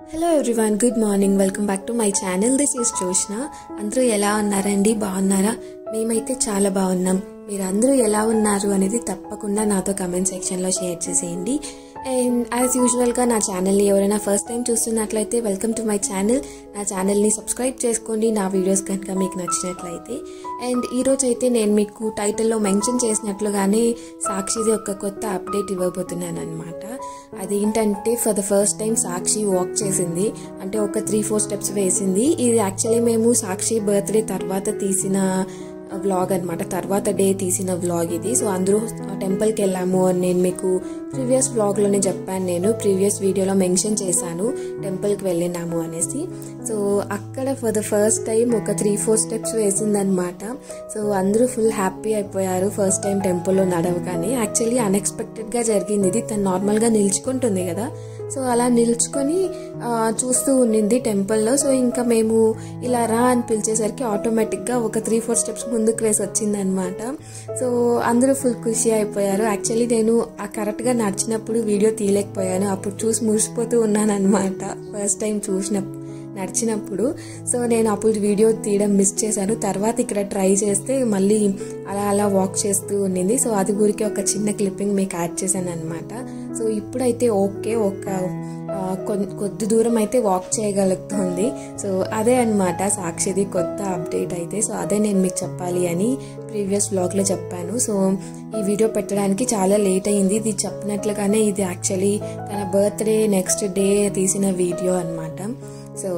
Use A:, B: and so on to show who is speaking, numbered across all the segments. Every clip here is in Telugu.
A: hello everyone good morning welcome back to my channel this is Joshna అందరూ ఎలా ఉన్నారండి బాగున్నారా మేమైతే చాలా బాగున్నాం మీరు అందరూ ఎలా ఉన్నారు అనేది తప్పకుండా నాతో కమెంట్ సెక్షన్లో షేర్ చేసేయండి అండ్ యాజ్ యూజువల్గా నా ఛానల్ని ఎవరైనా ఫస్ట్ టైం చూస్తున్నట్లయితే వెల్కమ్ టు మై ఛానల్ నా ఛానల్ని సబ్స్క్రైబ్ చేసుకోండి నా వీడియోస్ కనుక మీకు నచ్చినట్లయితే అండ్ ఈరోజు అయితే నేను మీకు టైటిల్లో మెన్షన్ చేసినట్లుగానే సాక్షిది ఒక కొత్త అప్డేట్ ఇవ్వబోతున్నాను అనమాట అదేంటంటే for the first time Sakshi walk చేసింది అంటే ఒక త్రీ ఫోర్ స్టెప్స్ వేసింది ఇది యాక్చువల్లీ మేము సాక్షి బర్త్డే తర్వాత తీసిన వ్లాగ్ అనమాట తర్వాత డే తీసిన వ్లాగ్ ఇది సో అందరూ టెంపుల్కి వెళ్ళాము అని నేను మీకు ప్రీవియస్ వ్లాగ్లోనే చెప్పాను నేను ప్రీవియస్ వీడియోలో మెన్షన్ చేశాను టెంపుల్కి వెళ్ళినాము అనేసి సో అక్కడ ఫర్ ద ఫస్ట్ టైం ఒక త్రీ ఫోర్ స్టెప్స్ వేసిందనమాట సో అందరూ ఫుల్ హ్యాపీ అయిపోయారు ఫస్ట్ టైం టెంపుల్లో నడవగానే యాక్చువల్లీ అన్ఎక్స్పెక్టెడ్గా జరిగింది ఇది తను నార్మల్గా నిల్చుకుంటుంది కదా సో అలా నిల్చుకొని ఆ, చూస్తూ ఉండింది టెంపుల్లో సో ఇంకా మేము ఇలా రా అని పిలిచేసరికి ఆటోమేటిక్గా ఒక త్రీ ఫోర్ స్టెప్స్ ముందుకు వేసి వచ్చిందనమాట సో అందరూ ఫుల్ ఖుషి అయిపోయారు యాక్చువల్లీ నేను ఆ కరెక్ట్గా నడిచినప్పుడు వీడియో తీయలేకపోయాను అప్పుడు చూసి మురిసిపోతూ ఉన్నాను అనమాట ఫస్ట్ టైం చూసినప్పుడు నడిచినప్పుడు సో నేను అప్పుడు వీడియో తీయడం మిస్ చేశాను తర్వాత ఇక్కడ ట్రై చేస్తే మళ్ళీ అలా అలా వాక్ చేస్తూ ఉండింది సో అది ఊరికి ఒక చిన్న క్లిప్పింగ్ మీకు యాడ్ చేశాను అనమాట సో ఇప్పుడైతే ఓకే ఒక ఆ, కొన్- కొద్ది దూరం అయితే వాక్ చేయగలుగుతుంది సో అదే అనమాట సాక్షిది కొత్త అప్డేట్ అయితే సో అదే నేను మీకు చెప్పాలి అని ప్రీవియస్ వ్లాగ్లో చెప్పాను సో ఈ వీడియో పెట్టడానికి చాలా లేట్ అయింది ఇది చెప్పినట్లుగానే ఇది యాక్చువల్లీ తన బర్త్డే నెక్స్ట్ డే తీసిన వీడియో అనమాట సో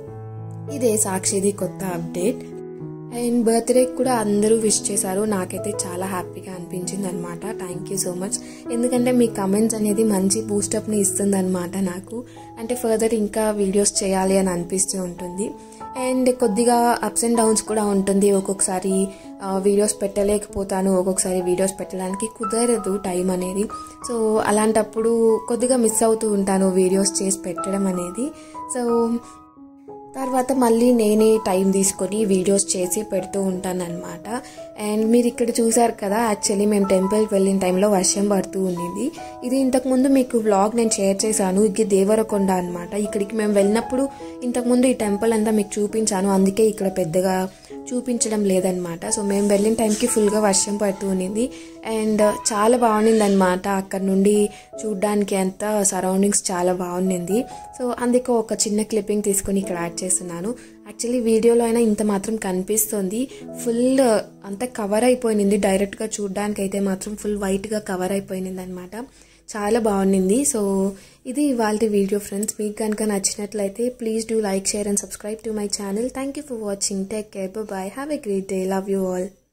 A: ఇదే సాక్షిది కొత్త అప్డేట్ అండ్ బర్త్డే కూడా అందరూ విష్ చేశారు నాకైతే చాలా హ్యాపీగా అనిపించింది అనమాట థ్యాంక్ యూ సో మచ్ ఎందుకంటే మీ కమెంట్స్ అనేది మంచి బూస్టప్ని ఇస్తుంది అనమాట నాకు అంటే ఫర్దర్ ఇంకా వీడియోస్ చేయాలి అని అనిపిస్తూ ఉంటుంది అండ్ కొద్దిగా అప్స్ అండ్ డౌన్స్ కూడా ఉంటుంది ఒక్కొక్కసారి వీడియోస్ పెట్టలేకపోతాను ఒక్కొక్కసారి వీడియోస్ పెట్టడానికి కుదరదు టైం అనేది సో అలాంటప్పుడు కొద్దిగా మిస్ అవుతూ ఉంటాను వీడియోస్ చేసి పెట్టడం అనేది సో తర్వాత మళ్ళీ నేనే టైం తీసుకొని వీడియోస్ చేసి పెడుతూ ఉంటాను అనమాట అండ్ మీరు ఇక్కడ చూసారు కదా యాక్చువల్లీ మేము టెంపుల్కి వెళ్ళిన టైంలో వర్షం పడుతూ ఉండింది ఇది ఇంతకుముందు మీకు వ్లాగ్ నేను షేర్ చేశాను ఇది దేవరకొండ అనమాట ఇక్కడికి మేము వెళ్ళినప్పుడు ఇంతకుముందు ఈ టెంపుల్ అంతా మీకు చూపించాను అందుకే ఇక్కడ పెద్దగా చూపించడం లేదనమాట సో మేము వెళ్ళిన టైంకి ఫుల్గా వర్షం పడుతూ ఉండింది అండ్ చాలా బాగుండింది అనమాట అక్కడ నుండి చూడ్డానికి అంతా సరౌండింగ్స్ చాలా బాగుండింది సో అందుకే ఒక చిన్న క్లిప్పింగ్ తీసుకొని ఇక్కడ యాడ్ చేస్తున్నాను యాక్చువల్లీ వీడియోలో అయినా ఇంత మాత్రం కనిపిస్తుంది ఫుల్ అంతా కవర్ అయిపోయింది డైరెక్ట్గా చూడ్డానికి అయితే మాత్రం ఫుల్ వైట్గా కవర్ అయిపోయింది అనమాట చాలా బాగుండింది సో ఇది ఇవాళ వీడియో ఫ్రెండ్స్ మీకు కనుక నచ్చినట్లయితే please do like share and subscribe to my channel thank you for watching take care bye have a great day love you all